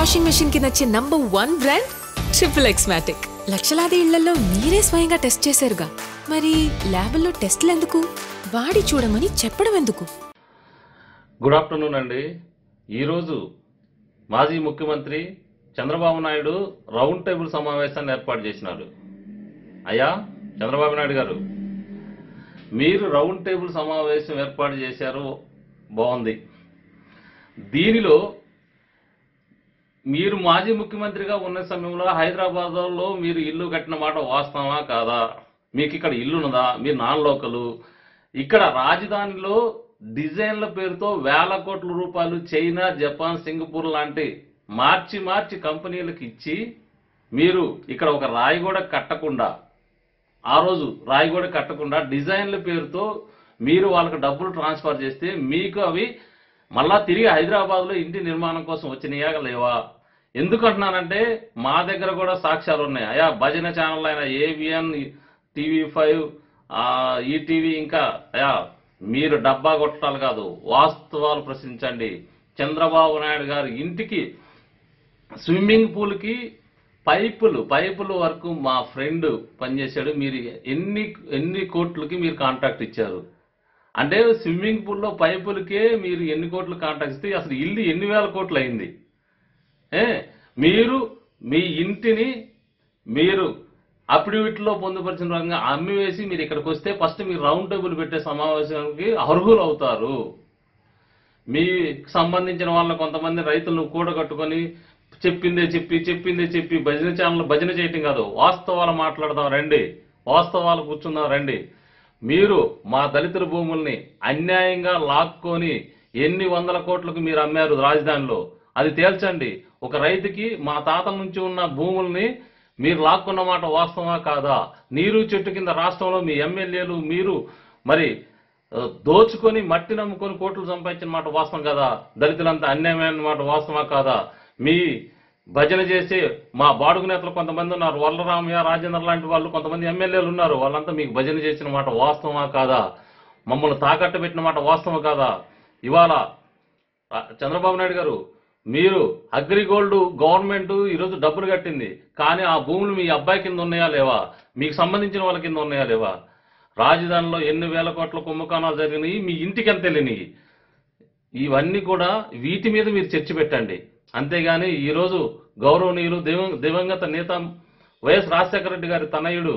washing machine కి నచ్చే number one brand triple Xmatic లక్షలాది ఇళ్లలో మీరే స్వయంగా టెస్ట్ చేశారుగా మరి ల్యాబుల్లో టెస్ట్లు ఎందుకు వాడి చూడమని చెప్పడం ఎందుకు గుడ్ ఆఫ్టర్నూన్ అండి ఈరోజు మాజీ ముఖ్యమంత్రి చంద్రబాబు నాయుడు రౌండ్ టేబుల్ సమావేశాన్ని ఏర్పాటు చేసినారు అయ్యా చంద్రబాబు నాయుడు గారు మీరు రౌండ్ టేబుల్ సమావేశం ఏర్పాటు చేశారు బాగుంది దీనిలో మీరు మాజీ ముఖ్యమంత్రిగా ఉన్న సమయంలో హైదరాబాద్లో మీరు ఇల్లు కట్టిన మాట వాస్తవమా కాదా మీకు ఇక్కడ ఇల్లున్నదా మీరు నాన్ లోకలు ఇక్కడ రాజధానిలో డిజైన్ల పేరుతో వేల కోట్ల రూపాయలు చైనా జపాన్ సింగపూర్ లాంటి మార్చి మార్చి కంపెనీలకు ఇచ్చి మీరు ఇక్కడ ఒక రాయి కూడా కట్టకుండా ఆ రోజు రాయి కూడా కట్టకుండా డిజైన్ల పేరుతో మీరు వాళ్ళకి డబ్బులు ట్రాన్స్ఫర్ చేస్తే మీకు అవి మళ్ళా తిరిగి హైదరాబాద్లో ఇంటి నిర్మాణం కోసం వచ్చినాయా లేవా ఎందుకంటున్నానంటే మా దగ్గర కూడా సాక్ష్యాలు ఉన్నాయి అయా భజన ఛానల్ అయిన ఏవిఎన్ టీవీ ఫైవ్ ఈటీవీ ఇంకా అయా మీరు డబ్బా కొట్టాలి కాదు వాస్తవాలు ప్రశ్నించండి చంద్రబాబు నాయుడు గారి ఇంటికి స్విమ్మింగ్ పూల్కి పైపులు పైపుల వరకు మా ఫ్రెండ్ పనిచేశాడు మీరు ఎన్ని ఎన్ని కోట్లకి మీరు కాంట్రాక్ట్ ఇచ్చారు అంటే స్విమ్మింగ్ పూల్లో పైపులకే మీరు ఎన్ని కోట్లు కాంట్రాక్ట్ ఇస్తే అసలు ఇల్లు ఎన్ని వేల కోట్లు అయింది ఏ మీరు మీ ఇంటిని మీరు అఫిడవిట్లో పొందుపరిచిన రకంగా అమ్మి వేసి మీరు ఇక్కడికి వస్తే ఫస్ట్ మీరు రౌండ్ టేబుల్ పెట్టే సమావేశానికి అర్హులు అవుతారు మీకు సంబంధించిన వాళ్ళ కొంతమంది రైతులను కూడగట్టుకొని చెప్పిందే చెప్పి చెప్పిందే చెప్పి భజన ఛానల్ భజన చేయటం కాదు వాస్తవాలు మాట్లాడదాం రండి వాస్తవాలు కూర్చుందాం రండి మీరు మా దళితుల భూముల్ని అన్యాయంగా లాక్కొని ఎన్ని వందల కోట్లకు మీరు అమ్మారు రాజధానిలో అది తేల్చండి ఒక రైతుకి మా తాతల నుంచి ఉన్న భూముల్ని మీరు లాక్కున్న మాట వాస్తవమా కాదా నీరు చెట్టు కింద రాష్ట్రంలో మీ ఎమ్మెల్యేలు మీరు మరి ఆ, దోచుకొని మట్టి నమ్ముకొని కోట్లు సంపాదించిన మాట వాస్తవం కదా దళితులంతా అన్యాయమైన మాట వాస్తవమా కాదా మీ భజన చేసి మా బాడుగు నేతలు కొంతమంది ఉన్నారు వల్లరామయ్య రాజేంద్ర లాంటి వాళ్ళు కొంతమంది ఎమ్మెల్యేలు ఉన్నారు వాళ్ళంతా మీకు భజన చేసిన మాట వాస్తవమా కాదా మమ్మల్ని తాకట్టు పెట్టిన మాట వాస్తవం కాదా ఇవాళ ఆ, చంద్రబాబు నాయుడు గారు మీరు అగ్రిగోల్డ్ గవర్నమెంట్ ఈరోజు డబ్బులు కట్టింది కానీ ఆ భూములు మీ అబ్బాయి కింద ఉన్నాయా లేవా మీకు సంబంధించిన వాళ్ళ కింద ఉన్నాయా లేవా రాజధానిలో ఎన్ని వేల కోట్ల కుంభకోణాలు జరిగినాయి మీ ఇంటికి ఎంత వెళ్ళినాయి ఇవన్నీ కూడా వీటి మీద మీరు చర్చ పెట్టండి అంతేగాని ఈరోజు గౌరవనీయులు దివ దివంగత నేత వైఎస్ రాజశేఖర రెడ్డి గారి తనయుడు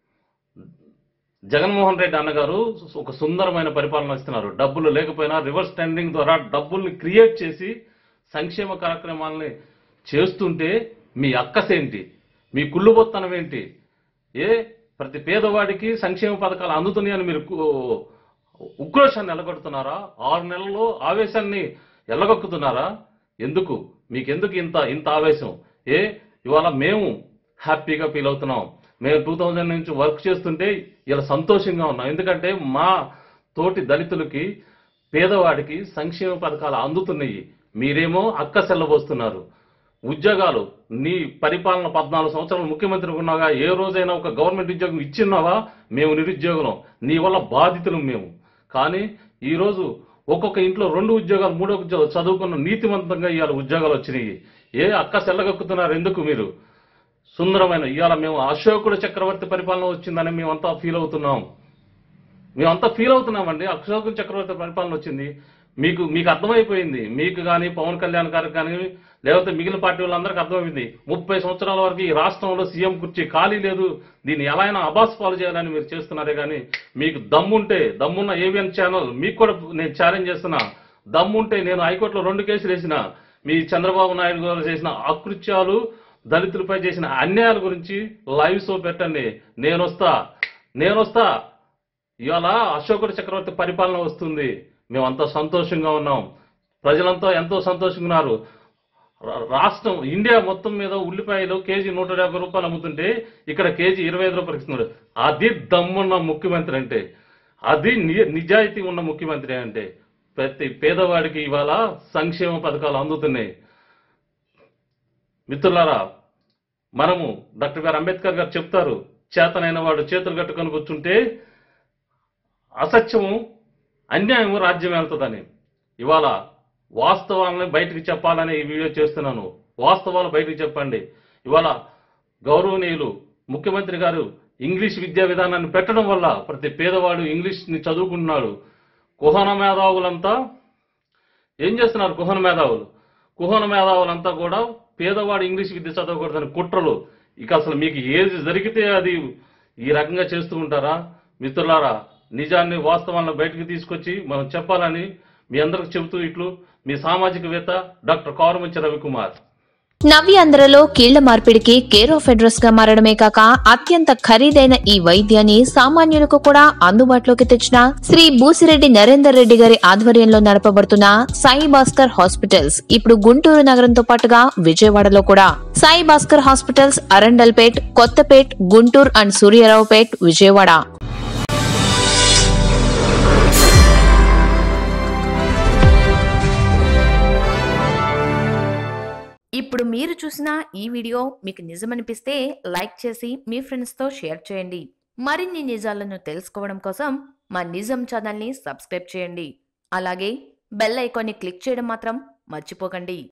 జగన్మోహన్ రెడ్డి అన్నగారు ఒక సుందరమైన పరిపాలన ఇస్తున్నారు డబ్బులు లేకపోయినా రివర్స్ టెండరింగ్ ద్వారా డబ్బుల్ని క్రియేట్ చేసి సంక్షేమ కార్యక్రమాలని చేస్తుంటే మీ అక్కసేంటి మీ కుళ్ళుబొత్తనం ఏంటి ఏ ప్రతి పేదవాడికి సంక్షేమ పథకాలు అందుతున్నాయని మీరు కు- ఉక్రోషాన్ని ఎలగొడుతున్నారా ఆరు నెలల్లో ఆవేశాన్ని ఎల్లగొక్కుతున్నారా ఎందుకు మీకెందుకు ఇంత ఇంత ఆవేశం ఏ ఇవాళ మేము హ్యాపీగా ఫీల్ అవుతున్నాం మేము టూ థౌజండ్ నుంచి వర్క్ చేస్తుంటే ఇలా సంతోషంగా ఉన్నాం ఎందుకంటే మా తోటి దళితులకి పేదవాడికి సంక్షేమ పథకాలు అందుతున్నాయి మీరేమో అక్క సెల్లబోస్తున్నారు ఉద్యోగాలు నీ పరిపాలన పద్నాలుగు సంవత్సరాలు ముఖ్యమంత్రి ఉన్నాగా ఏ రోజైనా ఒక గవర్నమెంట్ ఉద్యోగం ఇచ్చిన్నావా మేము నిరుద్యోగులం నీ వల్ల బాధితులు మేము కానీ ఈ రోజు ఒక్కొక్క ఇంట్లో రెండు ఉద్యోగాలు మూడో ఉద్యోగాలు చదువుకున్న నీతివంతంగా ఇవాళ ఉద్యోగాలు వచ్చినాయి ఏ అక్క సెల్లగక్కుతున్నారు ఎందుకు మీరు సుందరమైన ఇవాళ మేము అశోకుడు చక్రవర్తి పరిపాలన వచ్చిందని మేమంతా ఫీల్ అవుతున్నాం మేమంతా ఫీల్ అవుతున్నామండి అశోకుడు చక్రవర్తి పరిపాలన వచ్చింది మీకు మీకు అర్థమైపోయింది మీకు కానీ పవన్ కళ్యాణ్ గారికి కానీ లేకపోతే మిగిలిన పార్టీ వాళ్ళందరికీ అర్థమైంది ముప్పై సంవత్సరాల వరకు ఈ రాష్ట్రంలో సీఎం కుర్చీ ఖాళీ లేదు దీన్ని ఎలా అయినా అబాస్ పాలు చేయాలని మీరు చేస్తున్నారే కానీ మీకు దమ్ముంటే దమ్మున్న ఏవిఎన్ ఛానల్ మీకు కూడా నేను ఛాలెంజ్ చేస్తున్నా దమ్ముంటే నేను హైకోర్టులో రెండు కేసులు వేసిన మీ చంద్రబాబు నాయుడు గారు చేసిన అకృత్యాలు దళితులపై చేసిన అన్యాయాల గురించి లైవ్ షో పెట్టండి నేను వస్తా నేను వస్తా ఇవాళ అశోకుడు చక్రవర్తి పరిపాలన వస్తుంది మేమంతా సంతోషంగా ఉన్నాం ప్రజలంతా ఎంతో సంతోషంగా ఉన్నారు రా- రాష్ట్రం ఇండియా మొత్తం మీద ఉల్లిపాయలు కేజీ నూట యాభై రూపాయలు అమ్ముతుంటే ఇక్కడ కేజీ ఇరవై ఐదు రూపాయలు ఇస్తున్నాడు అది దమ్మున్న ముఖ్యమంత్రి అంటే అది ని- నిజాయితీ ఉన్న ముఖ్యమంత్రి అంటే ప్రతి పేదవాడికి ఇవాళ సంక్షేమ పథకాలు అందుతున్నాయి మిత్రులారా మనము డాక్టర్ గారు అంబేద్కర్ గారు చెప్తారు చేతనైన వాడు చేతులు కట్టుకొని కూర్చుంటే అసత్యము అన్యాయము రాజ్యం వెళ్తుందని ఇవాళ వాస్తవాలను బయటకు చెప్పాలని ఈ వీడియో చేస్తున్నాను వాస్తవాలు బయటకు చెప్పండి ఇవాళ గౌరవనీయులు ముఖ్యమంత్రి గారు ఇంగ్లీష్ విద్యా విధానాన్ని పెట్టడం వల్ల ప్రతి పేదవాడు ఇంగ్లీష్ని చదువుకుంటున్నాడు కుహన మేధావులంతా ఏం చేస్తున్నారు కుహన మేధావులు కుహన మేధావులంతా కూడా పేదవాడు ఇంగ్లీష్ విద్య చదవకూడదని కుట్రలు ఇక అసలు మీకు ఏది జరిగితే అది ఈ రకంగా చేస్తూ ఉంటారా మిత్రులారా నిజాన్ని వాస్తవాలను బయటకు తీసుకొచ్చి మనం చెప్పాలని మీ అందరికి చెబుతూ ఇట్లు మీ సామాజికవేత్త డాక్టర్ కారుమంచి రవికుమార్ నవ్యాంధ్రలో కీళ్ల మార్పిడికి కేర్ ఆఫ్ అడ్రస్ గా మారడమే కాక అత్యంత ఖరీదైన ఈ వైద్యాన్ని సామాన్యులకు కూడా అందుబాటులోకి తెచ్చిన శ్రీ బూసిరెడ్డి నరేందర్ రెడ్డి గారి ఆధ్వర్యంలో నడపబడుతున్న సాయి భాస్కర్ హాస్పిటల్స్ ఇప్పుడు గుంటూరు నగరంతో పాటుగా విజయవాడలో కూడా సాయి భాస్కర్ హాస్పిటల్స్ అరండల్పేట్ కొత్తపేట్ గుంటూరు అండ్ సూర్యారావుపేట్ విజయవాడ ఇప్పుడు మీరు చూసిన ఈ వీడియో మీకు నిజమనిపిస్తే లైక్ చేసి మీ ఫ్రెండ్స్తో షేర్ చేయండి మరిన్ని నిజాలను తెలుసుకోవడం కోసం మా నిజం ఛానల్ని సబ్స్క్రైబ్ చేయండి అలాగే బెల్ ఐకాన్ని క్లిక్ చేయడం మాత్రం మర్చిపోకండి